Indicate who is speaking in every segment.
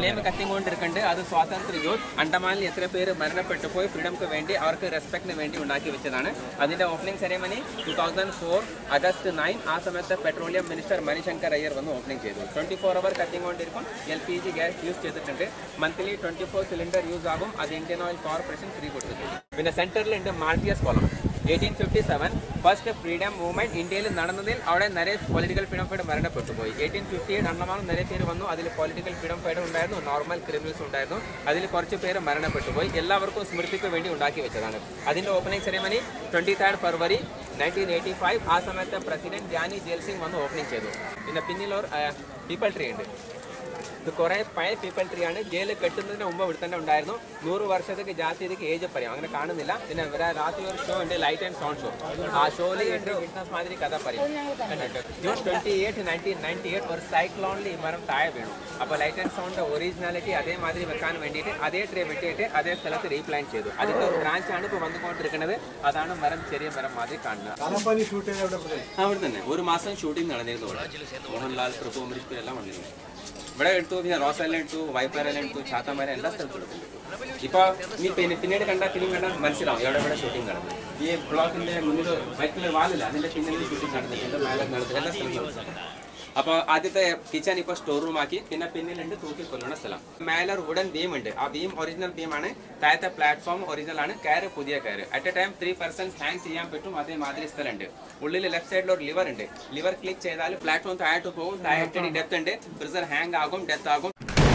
Speaker 1: frame കത്തിക്കൊണ്ടിരിക്കുന്നുണ്ട് അത് സ്വാതന്ത്ര്യ ജ്യോത് അണ്ടമാനിൽ എത്ര പേര് മരണപ്പെട്ടു പോയി ഫ്രീഡംക്ക് വേണ്ടി അവർക്ക് റെസ്പെക്ടിന് വേണ്ടി ഉണ്ടാക്കി വെച്ചതാണ് അതിന്റെ opening ceremony two thousand four August nine ആ സമയത്ത് പെട്രോളിയം മിനിസ്റ്റർ മണിശങ്കർ അയ്യർ വന്ന് ഓപ്പണിംഗ് ചെയ്തു ട്വന്റി ഫോർ അവർ കത്തിക്കൊണ്ടിരിക്കും L P G gas use ചെയ്തിട്ടുണ്ട് monthly twenty four cylinder use ആകും അത് ഇന്ത്യൻ ഓയിൽ കോർപ്പറേഷൻ ഫ്രീ കൊടുത്തിട്ടുണ്ട് പിന്നെ സെന്ററിലുണ്ട് martyrs column eighteen fifty seven first freedom movement ഇന്ത്യയിൽ നടന്നതിൽ അവിടെ നിറയെ പൊളിറ്റിക്കൽ ഫ്രീഡം ഫൈഡ് മരണപ്പെട്ടു പോയി എയ്റ്റീൻ ഫിഫ്റ്റി എയ്റ്റ് അണ്ണമാനം നിറയെ പേര് വന്നു അതിൽ പൊളിറ്റിക്കൽ ഫ്രീഡം ഫൈഡ് ഉണ്ടായിരുന്നു നോർമൽ ക്രിമിനൽസ് ഉണ്ടായിരുന്നു അതിൽ കുറച്ച് പേര് മരണപ്പെട്ടു പോയി എല്ലാവർക്കും സ്മൃതിക്ക് വേണ്ടി ഉണ്ടാക്കി വെച്ചതാണ് അതിന്റെ opening ceremony twenty third February nineteen eighty five ആ സമയത്ത് പ്രസിഡന്റ് ജാനി ജെയിൽ സിംഗ് വന്ന് ഓപ്പണിംഗ് ചെയ്തു പിന്നെ പിന്നിൽ ഒരു പീപ്പിൾ ട്രീ ഉണ്ട് ഇത് കുറെ പഴയ പീപ്പിൾ ട്രീ ആണ് ജയിലിൽ കെട്ടുന്നതിന് മുമ്പ് ഇവിടെ തന്നെ ഉണ്ടായിരുന്നു നൂറ് വർഷത്തേക്ക് ജാതി ഇതിക്ക് ഏജ് പറയാം അങ്ങനെ കാണുന്നില്ല പിന്നെ ഇവിടെ രാത്രി ഒരു ഷോ ഉണ്ട് ലൈറ്റ് ആൻഡ് സൗണ്ട് ഷോ ആ ഷോയിൽ എട്ട് വിറ്റ്നസ് മാതിരി കഥ പറയും June twenty eight nineteen ninety eight ഒരു സൈക്ലോണിൽ ഈ മരം താഴെ വീണു അപ്പോൾ ലൈറ്റ് ആൻഡ് സൗണ്ട് ഒറിജിനാലിറ്റി അതേമാതിരി വെക്കാൻ വേണ്ടിയിട്ട് അതേ ട്രേ വെട്ടിയിട്ട് അതേ സ്ഥലത്ത് റീപ്ലാൻ ചെയ്തു അതിന്റെ ഒരു ബ്രാഞ്ച് ആണ് ഇപ്പോൾ വന്നുകൊണ്ടിരിക്കുന്നത് അതാണ് മരം ചെറിയ മരം മാതിരി കാണുന്നത്
Speaker 2: കാലപ്പാനി ഷൂട്ട് ചെയ്ത് എവിടെ പോയി
Speaker 1: അവിടെ തന്നെ ഒരു മാസം ഷൂട്ടിംഗ് നടന്നിരുന്നു ഇവിടെ മോഹൻലാൽ പ്രഭു അമരീഷ് എല്ലാം വന്നിരുന്നു ഇവിടെ എടുത്തു പിന്നെ റോസ് എല്ലാം എടുത്തു വൈപ്പരെല്ലാം എടുത്തു ചാത്തമാരെ എല്ലാ സ്ഥലത്തും എടുത്തു ഇപ്പൊ നീ പിന്നെ പിന്നീട് കണ്ട ഫിലിം കണ്ടാൽ മനസ്സിലാവും എവിടെ എവിടെ ഷൂട്ടിംഗ് നടന്നു ഈ ബ്ലോക്കിന്റെ മുന്നിൽ വൈറ്റ് കളർ വാലില്ല അതിന്റെ പിന്നിൽ ഷൂട്ടിംഗ് നടന്നിട്ടുണ്ട് മേലെ നടന്നു എല്ലാ സ്ഥലത്തും അപ്പോൾ ആദ്യത്തെ കിച്ചൺ ഇപ്പോൾ സ്റ്റോർ റൂം ആക്കി പിന്നെ പിന്നിലുണ്ട് തൂക്കി കൊല്ലുന്ന സ്ഥലം മേലെ ഒരു വുഡൻ ബീം ഉണ്ട് ആ ബീം ഒറിജിനൽ ബീം ആണ് താഴത്തെ പ്ലാറ്റ്ഫോം ഒറിജിനൽ ആണ് കയറ് പുതിയ കയറ് at a time three percent hang ചെയ്യാൻ പറ്റും അതേമാതിരി സ്ഥലമുണ്ട് ഉള്ളിൽ ലെഫ്റ്റ് സൈഡിൽ ഒരു ലിവർ ഉണ്ട് ലിവർ ക്ലിക്ക് ചെയ്താൽ പ്ലാറ്റ്ഫോം താഴോട്ട് പോകും താഴോട്ട് ഡെപ്ത് ഉണ്ട് പ്രിസർ ഹാങ് ആകും ഡെത്ത് ആകും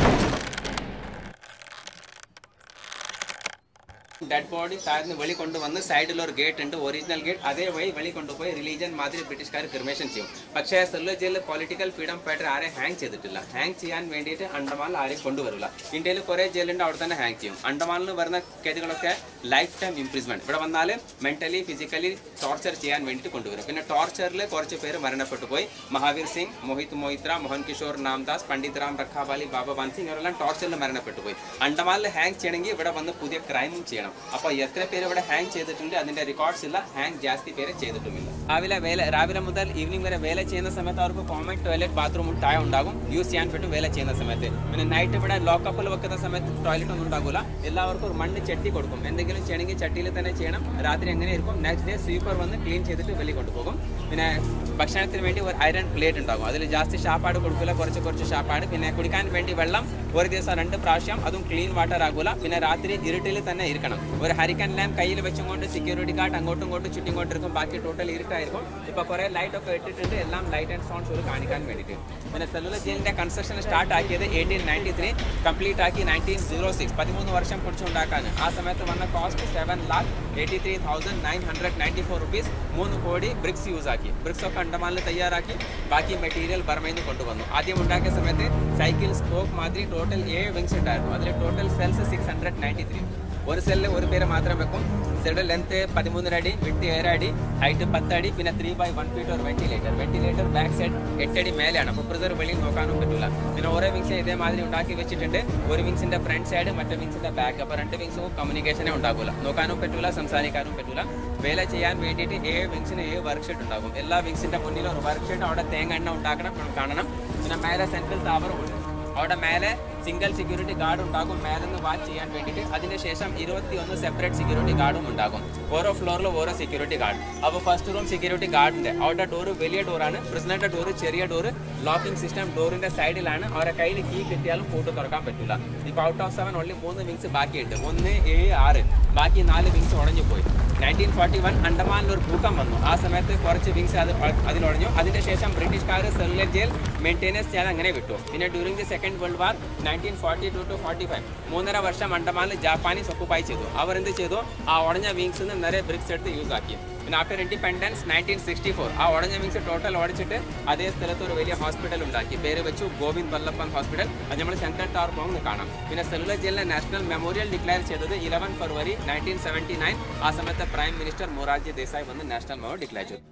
Speaker 1: ഡെഡ് ബോഡി താഴ്ന്ന് വെളി കൊണ്ടുവന്ന് സൈഡിൽ ഒരു ഗേറ്റ് ഉണ്ട് ഒറിജിനൽ ഗേറ്റ് അതേ വഴി വെളി കൊണ്ടുപോയി റിലീജിയൻ മാതിരി ബ്രിട്ടീഷുകാർ ക്രിമേഷൻ ചെയ്യും പക്ഷേ സെല്ലൂർ ജയിലിൽ പൊളിറ്റിക്കൽ ഫ്രീഡം ഫൈറ്റർ ആരെ ഹാങ് ചെയ്തിട്ടില്ല ഹാങ് ചെയ്യാൻ വേണ്ടിയിട്ട് അണ്ടമാനിൽ ആരെയും കൊണ്ടുവരില്ല ഇന്ത്യയിൽ കുറേ ജയിലുണ്ട് അവിടെ തന്നെ ഹാങ് ചെയ്യും അണ്ടമാനിൽ വരുന്ന കേസുകളൊക്കെ ലൈഫ് ടൈം ഇംപ്രൂവ്മെന്റ് ഇവിടെ വന്നാൽ മെന്റലി ഫിസിക്കലി ടോർച്ചർ ചെയ്യാൻ വേണ്ടിയിട്ട് കൊണ്ടുവരും പിന്നെ ടോർച്ചറിൽ കുറച്ച് പേര് മരണപ്പെട്ടു പോയി മഹാവീർ സിംഗ് മോഹിത് മൊഹിത്ര മോഹൻ കിഷോർ നാംദാസ് പണ്ഡിത് റാം റഖാബാലി ബാബ ബാൻ സിംഗ് അവരെല്ലാം ടോർച്ചറിൽ മരണപ്പെട്ടു പോയി അണ്ടമാനിൽ ഹാങ് ചെയ്യണമെങ്കിൽ ഇവിടെ വന്ന് പുതിയ ക്രൈമും ചെയ്യണം അപ്പോൾ എത്ര പേര് ഇവിടെ ഹാങ് ചെയ്തിട്ടുണ്ട് അതിന്റെ റെക്കോർഡ്സ് ഇല്ല ഹാങ് ജാസ്തി പേര് ചെയ്തിട്ടുമില്ല രാവിലെ വേല രാവിലെ മുതൽ ഈവനിങ് വരെ വേല ചെയ്യുന്ന സമയത്ത് അവർക്ക് കോമൺ ടോയ്ലറ്റ് ബാത്റൂം താഴെ ഉണ്ടാകും യൂസ് ചെയ്യാൻ പറ്റും വേല ചെയ്യുന്ന സമയത്ത് പിന്നെ നൈറ്റ് ഇവിടെ ലോക്കപ്പിൽ വെക്കുന്ന സമയത്ത് ടോയ്ലറ്റ് ഒന്നും ഉണ്ടാകില്ല എല്ലാവർക്കും ഒരു മണ്ണ് ചട്ടി കൊടുക്കും എന്തെങ്കിലും ചെയ്യണമെങ്കിൽ ചട്ടിയിൽ തന്നെ ചെയ്യണം രാത്രി എങ്ങനെ ഇരിക്കും നെക്സ്റ്റ് ഡേ സ്വീപ്പർ വന്ന് ക്ലീൻ ചെയ്തിട്ട് വെളി കൊണ്ടുപോകും പിന്നെ ഭക്ഷണത്തിന് വേണ്ടി ഒരു ഐറൺ പ്ലേറ്റ് ഉണ്ടാകും അതിൽ ജാസ്തി ഷാപ്പാട് കൊടുക്കില്ല കുറച്ച് കുറച്ച് ഷാപ്പാട് പിന്നെ കുടിക്കാൻ വേണ്ടി വെള്ളം ഒരു ദിവസം രണ്ട് പ്രാവശ്യം അതും ക്ലീൻ വാട്ടർ ആകൂല പിന്നെ രാത്രി ഇരുട്ടിൽ തന്നെ ഇരിക്കണം ഒരു ഹരിക്കൻ ലാമ്പ് കയ്യിൽ വെച്ചുകൊണ്ട് സെക്യൂരിറ്റി ഗാർഡ് അങ്ങോട്ടും ഇങ്ങോട്ടും ചുറ്റിക്കൊണ്ടിരിക്കും ബാക്കി ടോട്ടൽ ഇരുട്ടായിരിക്കും ഇപ്പൊ കുറെ ലൈറ്റ് ഒക്കെ ഇട്ടിട്ടുണ്ട് എല്ലാം ലൈറ്റ് ആൻഡ് സൗണ്ട്സ് ഒരു കാണിക്കാൻ വേണ്ടിയിട്ട് പിന്നെ സെല്ലുലർ ജയിലിന്റെ കൺസ്ട്രക്ഷൻ സ്റ്റാർട്ട് ആക്കിയത് എയ്റ്റീൻ നയൻറ്റി ത്രീ കംപ്ലീറ്റ് ആക്കി നയൻറ്റീൻ സീറോ സിക്സ് പതിമൂന്ന് വർഷം പിടിച്ചുണ്ടാക്കാൻ ആ സമയത്ത് വന്ന cost seven lakh eighty three thousand nine hundred ninety four rupees മൂന്ന് കോടി ബ്രിക്സ് യൂസ് ആക്കി ബ്രിക്സ് ഒക്കെ അണ്ടമാനിൽ തയ്യാറാക്കി ബാക്കി മെറ്റീരിയൽ ബർമയിൽ നിന്ന് കൊണ്ടുവന്നു ആദ്യം ഉണ്ടാക്കിയ സമയത്ത് സൈക്കിൾ സ്പോക്ക് മാതിരി ടോട്ടൽ ഏഴ് വിങ്സ് ഉണ്ടായിരുന്നു അതിൽ total cells six hundred ninety three ഒരു സെല്ലിൽ ഒരു പേര് മാത്രം വെക്കും സെല്ലിന്റെ ലെങ്ത് പതിമൂന്നര അടി വിട്ട് ഏഴ് അടി ഹൈറ്റ് പത്തടി പിന്നെ ത്രീ ബൈ വൺ ഫീറ്റ് ഒരു വെന്റിലേറ്റർ വെന്റിലേറ്റർ ബാക്ക് സൈഡ് എട്ടടി മേലെയാണ് അപ്പോൾ പ്രിസർ വെളിയിൽ നോക്കാനും പറ്റില്ല പിന്നെ ഓരോ വിങ്സ് ഇതേമാതിരി ഉണ്ടാക്കി വെച്ചിട്ടുണ്ട് ഒരു വിങ്സിന്റെ ഫ്രണ്ട് സൈഡ് മറ്റേ വിങ്സിന്റെ ബാക്ക് അപ്പോൾ രണ്ട് വിങ്സും കമ്മ്യൂണിക്കേഷനെ ഉണ്ടാകില്ല നോക്കാനും പറ്റില്ല സംസാരിക്കാനും പറ്റില്ല വേല ചെയ്യാൻ വേണ്ടിയിട്ട് ഏഴ് വിങ്സിന് ഏഴ് വർക്ക്ഷീറ്റ് ഉണ്ടാകും എല്ലാ വിങ്സിന്റെ മുന്നിൽ ഒരു വർക്ക്ഷീറ്റ് അവിടെ തേങ്ങ എണ്ണ ഉണ്ടാക്കണം കാണണം പിന്നെ മേലെ സെൻട്രൽ ടവറും ഉണ്ട് അവിടെ മേലെ സിംഗിൾ സെക്യൂരിറ്റി ഗാർഡ് ഉണ്ടാകും മേലെ നിന്ന് വാച്ച് ചെയ്യാൻ വേണ്ടിയിട്ട് അതിനുശേഷം ഇരുപത്തി ഒന്ന് സെപ്പറേറ്റ് സെക്യൂരിറ്റി ഗാർഡും ഉണ്ടാകും ഓരോ ഫ്ലോറിലും ഓരോ സെക്യൂരിറ്റി ഗാർഡ് അപ്പോൾ ഫസ്റ്റ് റൂം സെക്യൂരിറ്റി ഗാർഡിന്റെ അവിടെ ഡോറ് വലിയ ഡോറാണ് പ്രസിഡന്റ് ഡോറ് ചെറിയ ഡോറ് ലോക്കിംഗ് സിസ്റ്റം ഡോറിന്റെ സൈഡിലാണ് അവരെ കയ്യിൽ കീ കിട്ടിയാലും കൂട്ട് തുറക്കാൻ പറ്റില്ല ഇപ്പോൾ ഔട്ട് ഓഫ് സെവൻ ഓൺലി മൂന്ന് വിങ്സ് ബാക്കിയുണ്ട് ഒന്ന് ഏഴ് ആറ് ബാക്കി നാല് വിങ്സ് ഉടഞ്ഞു പോയി നയൻറ്റീൻ ഫോർട്ടി വൺ അണ്ടമാനിൽ ഒരു ഭൂക്കം വന്നു ആ സമയത്ത് കുറച്ച് വിങ്സ് അത് അതിലൊടഞ്ഞു അതിന്റെ ശേഷം ബ്രിട്ടീഷുകാർ സെല്ലുലർ ജയിൽ മെയിൻറ്റെനൻസ് ചെയ്യാൻ അങ്ങനെ വിട്ടു പിന്നെ during the second world war nineteen forty two to forty five മൂന്നര വർഷം അണ്ടമാനിൽ ജാപ്പാനീസ് ഒക്കുപ്പൈ ചെയ്തു അവർ എന്ത് ചെയ്തു ആ ഉടഞ്ഞ വിങ്സ് നിന്ന് നിറയെ ബ്രിക്സ് എടുത്ത് യൂസ് ആക്കി പിന്നെ after independence nineteen sixty four ആ ഉടഞ്ഞ വിങ്സ് ടോട്ടൽ ഓടിച്ചിട്ട് അതേ സ്ഥലത്ത് ഒരു വലിയ ഹോസ്പിറ്റൽ ഉണ്ടാക്കി പേര് വെച്ചു ഗോവിന്ദ് വല്ലഭൻ ഹോസ്പിറ്റൽ അത് നമ്മൾ സെൻട്രൽ ടവർ പോകുന്ന കാണാം പിന്നെ സെല്ലുലർ ജയിലിനെ നാഷണൽ മെമ്മോറിയൽ ഡിക്ലെയർ ചെയ്തത് eleven February nineteen seventy nine ആ സമയത്ത് പ്രൈം മിനിസ്റ്റർ മൊറാർജി ദേശായി വന്ന് നാഷണൽ മെമ്മോറിയൽ ഡിക്ലെയർ ചെയ്തു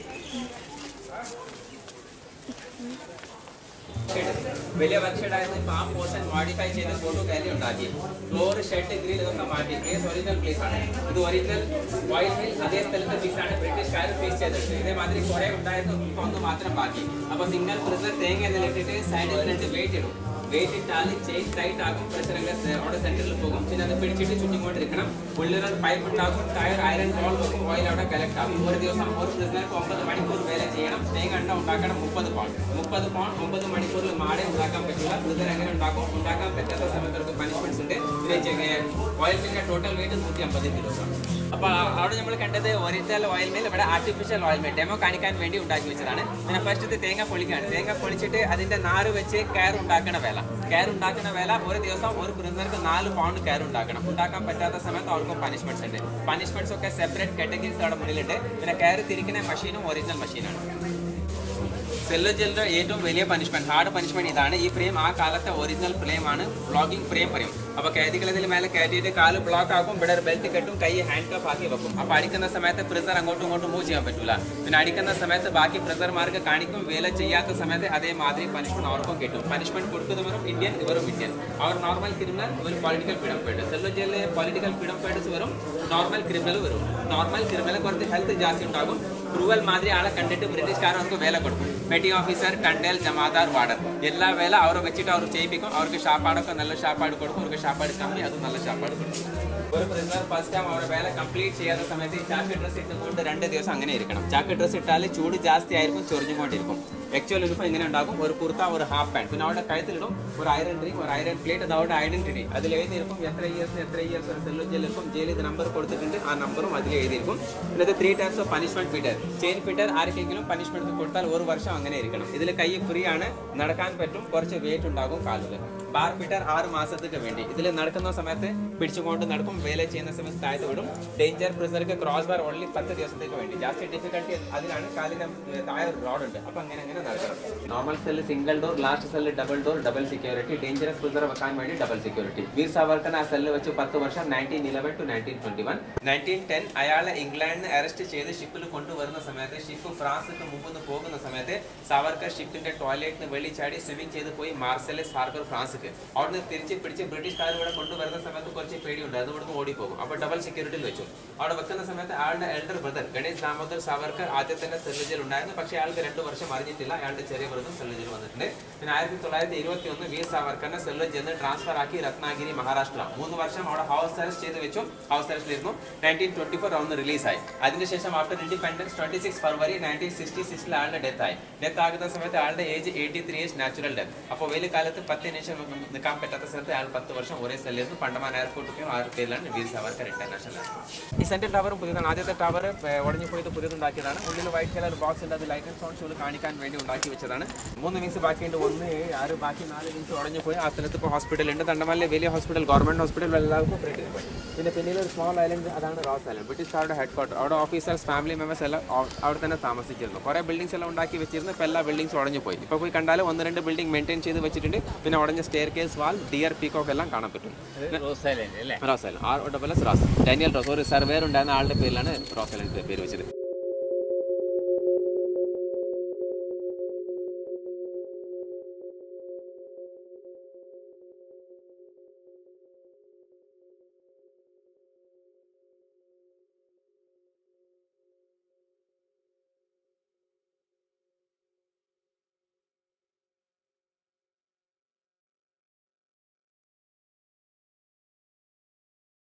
Speaker 1: വലിയ വർക്ക്ഷേഡ് ആയിരുന്നു ഇപ്പൊ ആ പോർഷൻ മോഡിഫൈ ചെയ്ത് ഫോട്ടോ ഗാലറി ഉണ്ടാക്കി ഫ്ലോർ ഷെഡ് ഗ്രിൽ ഇതൊക്കെ മാറ്റി പ്ലേസ് ഒറിജിനൽ പ്ലേസ് ആണ് ഇത് ഒറിജിനൽ ഓയിൽ മിൽ അതേ സ്ഥലത്ത് ഫിക്സ് ആണ് ബ്രിട്ടീഷുകാർ ഫിക്സ് ചെയ്തിട്ടുണ്ട് ഇതേമാതിരി കുറെ ഉണ്ടായിരുന്നു ഇപ്പൊ ഒന്ന് മാത്രം ബാക്കി അപ്പൊ സിംഗിൾ പ്രിസർ തേങ്ങ ഇതിലിട്ടിട്ട് സൈഡിൽ രണ്ട് വെയിറ്റ് ഇടും വെയിറ്റ് ഇട്ടാൽ ചെയിൻ ടൈറ്റ് ആകും പ്രഷർ അവിടെ സെന്ററിൽ പോകും പിന്നെ അത് പിടിച്ചിട്ട് ചുറ്റിക്കൊണ്ടിരിക്കണം ഉള്ളിലൊരു പൈപ്പ് ഉണ്ടാകും ടയർ അയറൺ ബോൾ വെക്കും ഓയിൽ അവിടെ കളക്ട് ആകും ഒരു ദിവസം ഒരു പ്രിസർക്ക് ഒമ്പത് മണിക്കൂർ വേല ചെയ്യണം തേങ്ങ എണ്ണ ഉണ്ടാക്കണം മുപ്പത് പൗണ്ട് മുപ്പത് പൗണ്ട് ഒമ്പത് മണിക്കൂറിൽ മാടെ ഉണ്ടാക്കാൻ പറ്റില്ല പ്രിസർ എങ്ങനെ ഉണ്ടാക്കും ഉണ്ടാക്കാൻ പറ്റാത്ത സമയത്ത് പനിഷ്മെന്റ്സ് ഉണ്ട് ഓയിൽ മില്ലിന്റെ ടോട്ടൽ വെയിറ്റ് നൂറ്റി അമ്പത് കിലോഗ്രാം അപ്പോൾ അവിടെ നമ്മൾ കണ്ടത് ഒറിജിനൽ ഓയിൽ മിൽ ഇവിടെ ആർട്ടിഫിഷ്യൽ ഓയിൽ മിൽ ഡെമോ കാണിക്കാൻ വേണ്ടി ഉണ്ടാക്കി വെച്ചതാണ് പിന്നെ ഫസ്റ്റ് ഇത് തേങ്ങ പൊളിക്കുകയാണ് തേങ്ങ പൊളിച്ചിട്ട് അതിന്റെ നാര് വെച്ച് കയർ ഉണ്ടാക്കുന്ന വേല കയർ ഉണ്ടാക്കുന്ന വേല ഒരു ദിവസം ഒരു പ്രിസർക്ക് നാല് പൗണ്ട് കയർ ഉണ്ടാക്കണം ഉണ്ടാക്കാൻ പറ്റാത്ത സമയത്ത് അവർക്ക് പനിഷ്മെന്റ്സ് ഉണ്ട് പനിഷ്മെന്റ്സ് ഒക്കെ സെപ്പറേറ്റ് കാറ്റഗറീസ് അവിടെ മുന്നിലുണ്ട് പിന്നെ കയർ തിരിക്കുന്ന മെഷീനും ഒറിജിനൽ മെഷീനാണ് സെല്ലോ ജെല്ലിന്റെ ഏറ്റവും വലിയ പനിഷ്മെന്റ് ഹാർഡ് പനിഷ്മെന്റ് ഇതാണ് ഈ ഫ്രെയിം ആ കാലത്തെ ഒറിജിനൽ ഫ്രെയിം ആണ് ബ്ലോക്കിംഗ് ഫ്രെയിം പറയും അപ്പൊ കയറ്റികൾ ഇതിൽ മേലെ കയറ്റിയിട്ട് കാല് ബ്ലോക്ക് ആക്കും ഇവിടെ ബെൽറ്റ് കെട്ടും കൈ ഹാൻഡ് കഫ് ആക്കി വെക്കും അപ്പൊ അടിക്കുന്ന സമയത്ത് പ്രസർ അങ്ങോട്ടും ഇങ്ങോട്ടും മൂവ് ചെയ്യാൻ പറ്റൂല പിന്നെ അടിക്കുന്ന സമയത്ത് ബാക്കി പ്രസർമാർക്ക് കാണിക്കും വേല ചെയ്യാത്ത സമയത്ത് അതേമാതിരി പനിഷ്മെന്റ് അവർക്കും കിട്ടും പനിഷ്മെന്റ് കൊടുക്കുന്നവരും ഇന്ത്യൻ ഇവരും ഇന്ത്യൻ അവർ നോർമൽ ക്രിമിനൽ ഒരു പൊളിറ്റിക്കൽ ഫ്രീഡം പേഡ് സെല്ലോ ജയിലിലെ പൊളിറ്റിക്കൽ ഫ്രീഡം പേഡ്സ് വരും നോർമൽ ക്രിമിനൽ വരും നോർമൽ ക്രിമിനൽ കുറച്ച് ഹെൽത്ത് ജാസ്തി ഉണ്ടാകും ക്രൂവൽ മാതിരി ആളെ കണ്ടിട്ട് ബ്രിട്ടീഷുകാർ അവർക്ക് വേല കൊടുക്കും മെറ്റി ഓഫീസർ കണ്ടേൽ ജമാദാർ വാർഡർ എല്ലാ വേല അവരെ വെച്ചിട്ട് അവർ ചെയ്യിപ്പിക്കും അവർക്ക് ഷാപ്പാടൊക്കെ നല്ല ഷാപ്പാട് കൊടുക്കും അവർക്ക് ഷാപ്പാട് കമ്മി അതും നല്ല ഷാപ്പാട് കൊടുക്കും ഒരു പ്രിസണർ ഫസ്റ്റ് ടൈം അവരുടെ വേല കംപ്ലീറ്റ് ചെയ്യാത്ത സമയത്ത് ഈ ചാക്ക് ഡ്രസ് ഇട്ടുകൊണ്ട് രണ്ട് ദിവസം അങ്ങനെ ഇരിക്കണം ചാക്ക് ഡ്രസ് ഇട്ടാൽ ചൂട് ജാസ്തി ആയിരിക്കും ചൊറിഞ്ഞുകൊണ്ടിരിക്കും ആക്ച്വൽ യൂണിഫോം ഇങ്ങനെ ഉണ്ടാകും ഒരു കുർത്ത ഒരു ഹാഫ് പാൻറ് പിന്നെ അവിടെ കഴുത്തിലിടും ഒരു ഐറൺ റിംഗ് ഒരു ഐറൺ പ്ലേറ്റ് അത് അവരുടെ ഐഡന്റിറ്റി അതിൽ എഴുതിയിരിക്കും എത്ര ഇയേഴ്സ് എത്ര ഇയേഴ്സ് ഒരു സെല്ലോ ജയിലിരിക്കും ജയിലിൽ ഇത് നമ്പർ കൊടുത്തിട്ടുണ്ട് ആ നമ്പറും അതിൽ എഴുതിയിരിക്കും പിന്നെ ഇത് three types of punishment fetter chain fetter ആർക്കെങ്കിലും പനിഷ്മെന്റ് കൊടുത്താൽ ഒരു വർഷം അങ്ങനെ ഇരിക്കണം ഇതിൽ കൈ ഫ്രീ ആണ് നടക്കാൻ പറ്റും കുറച്ച് വെയിറ്റ് ഉണ്ടാകും കാലിൽ ബാർ ഫിറ്റർ ആറ് മാസത്തേക്ക് വേണ്ടി ഇതിൽ നടക്കുന്ന സമയത്ത് പിടിച്ചുകൊണ്ട് നടക്കും വേല ചെയ്യുന്ന സമയത്ത് താഴത്ത് വിടും ഡേഞ്ചർ പ്രിസർക്ക് ക്രോസ് ബാർ ഓൺലി പത്ത് ദിവസത്തേക്ക് വേണ്ടി ജാസ്തി ഡിഫിക്കൽട്ടി അതിലാണ് കാലിന് താഴെ റോഡ് ഉണ്ട് അപ്പൊ അങ്ങനെ അങ്ങനെ നടക്കണം normal cell single door last cell double door double security dangerous prisoner വെക്കാൻ വേണ്ടി ഡബിൾ സെക്യൂരിറ്റി വീർ സാവർക്കർ ആ സെല്ല് വെച്ച് പത്ത് വർഷം nineteen eleven to nineteen twenty one nineteen ten അയാളെ ഇംഗ്ലണ്ടിന് അറസ്റ്റ് ചെയ്ത് ഷിപ്പിൽ കൊണ്ടുവരുന്ന സമയത്ത് ഷിപ്പ് ഫ്രാൻസിന് മുമ്പ് പോകുന്ന സമയത്ത് സാവർക്കർ ഷിപ്പിന്റെ ടോയ്ലറ്റിന് വെളി ചാടി സ്വിമ്മിംഗ് ചെയ്ത് പോയി മാർസലിസ് ഹാർബർ ഫ്രാൻസിക്ക് അവിടുന്ന് തിരിച്ച് പിടിച്ച് ബ്രിട്ടീഷുകാർ ഇവിടെ കൊണ്ടുവരുന്ന സമയത്ത് കുറച്ച് പേടിയുണ്ട് അത് ഇവിടുന്ന് ഓടിപ്പോകും അപ്പൊ ഡബിൾ സെക്യൂരിറ്റിയിൽ വെച്ചു അവിടെ വെക്കുന്ന സമയത്ത് അയാളുടെ എൽഡർ ബ്രദർ ഗണേഷ് ദാമോദർ സാവർക്കർ ആദ്യത്തെ സെല്ലുജയിൽ ഉണ്ടായിരുന്നു പക്ഷേ അയാൾക്ക് രണ്ടു വർഷം അറിഞ്ഞിട്ടില്ല അയാളുടെ ചെറിയ ബ്രദർ സെല്ലുജയിൽ വന്നിട്ടുണ്ട് പിന്നെ ആയിരത്തി തൊള്ളായിരത്തി ഇരുപത്തി ഒന്ന് വീർ സാവർക്കറിനെ സെല്ലുജയിൽ നിന്ന് ട്രാൻസ്ഫർ ആക്കി രത്നാഗിരി മഹാരാഷ്ട്ര മൂന്ന് വർഷം അവിടെ ഹൗസ് അറസ്റ്റ് ചെയ്ത് വെച്ചു ഹൗസ് അറസ്റ്റിലിരുന്നു നയൻറ്റീൻ ട്വന്റി ഫോർ അവിടുന്ന് റിലീസായി അതിനുശേഷം after independence twenty six February nineteen sixty സിക്സിൽ ആളുടെ ഡെത്ത് ആയി ഡെത്ത് ആകുന്ന സമയത്ത് ആളുടെ age eighty three age natural death അപ്പോൾ വലിയ കാലത്ത് പത്ത് നിമിഷം നിൽക്കാൻ പറ്റാത്ത സ്ഥലത്ത് അയാൾ പത്ത് വർഷം ഒരേ സ്ഥലത്ത് പണ്ടമാൻ എയർപോർട്ടിലും ആ ഒരു പേരിലാണ് വീർ സാവർക്കർ ഇന്റർനാഷണൽ എയർപോർട്ട് ഈ സെൻട്രൽ ടവറും പുതിയതാണ് ആദ്യത്തെ ടവർ ഉടഞ്ഞു പോയിട്ട് പുതിയതുണ്ടാക്കിയതാണ് ഉള്ളിൽ വൈറ്റ് കളർ ബോക്സ് ഉണ്ട് അത് ലൈറ്റ് ആൻഡ് സൗണ്ട് ഷോയിൽ കാണിക്കാൻ വേണ്ടി ഉണ്ടാക്കി വെച്ചതാണ് മൂന്ന് വിങ്സ് ബാക്കിയുണ്ട് ഒന്ന് ഏഴ് ആറ് ബാക്കി നാല് വിങ്സ് ഉടഞ്ഞു പോയി ആ സ്ഥലത്ത് ഇപ്പോൾ ഹോസ്പിറ്റൽ ഉണ്ട് തണ്ടമാലിലെ വലിയ ഹോസ്പിറ്റൽ ഗവൺമെന്റ് ഹോസ്പിറ്റൽ എല്ലാവർക്കും ഫ്രീ പോയി പിന്നെ പിന്നിൽ ഒരു സ്മോൾ ഐലൻഡ് അതാണ് റോസ് ഐലൻഡ് ബ്രിട്ടീഷുകാരുടെ ഹെഡ് ക്വാർട്ടർ അവിടെ ഓഫീസേഴ്സ് ഫാമിലി മെമ്പേഴ്സ് എല്ലാം അവ- അവിടെ തന്നെ താമസിച്ചിരുന്നു കുറേ ബിൽഡിംഗ്സ് എല്ലാം ഉണ്ടാക്കി വെച്ചിരുന്നു ഇപ്പോൾ എല്ലാ ബിൽഡിംഗ്സ് ഉടഞ്ഞു പോയി ഇപ്പോൾ പോയി കണ്ടാൽ ഒന്ന് രണ്ട് ബിൽഡിംഗ് മെയിൻറ്റെയിൻ ചെയ്ത് വെച്ചിട്ടുണ്ട് പിന്നെ ഉടഞ്ഞ staircase wall deer peacock എല്ലാം കാണാൻ പറ്റും
Speaker 2: റോസ് ഐലൻഡ് അല്ലേ
Speaker 1: Ross island R double S Ross Daniel Ross ഒരു സർവേർ ഉണ്ടായിരുന്ന ആളുടെ പേരിലാണ് റോസ് ഐലൻഡ് പേര് വെച്ചത്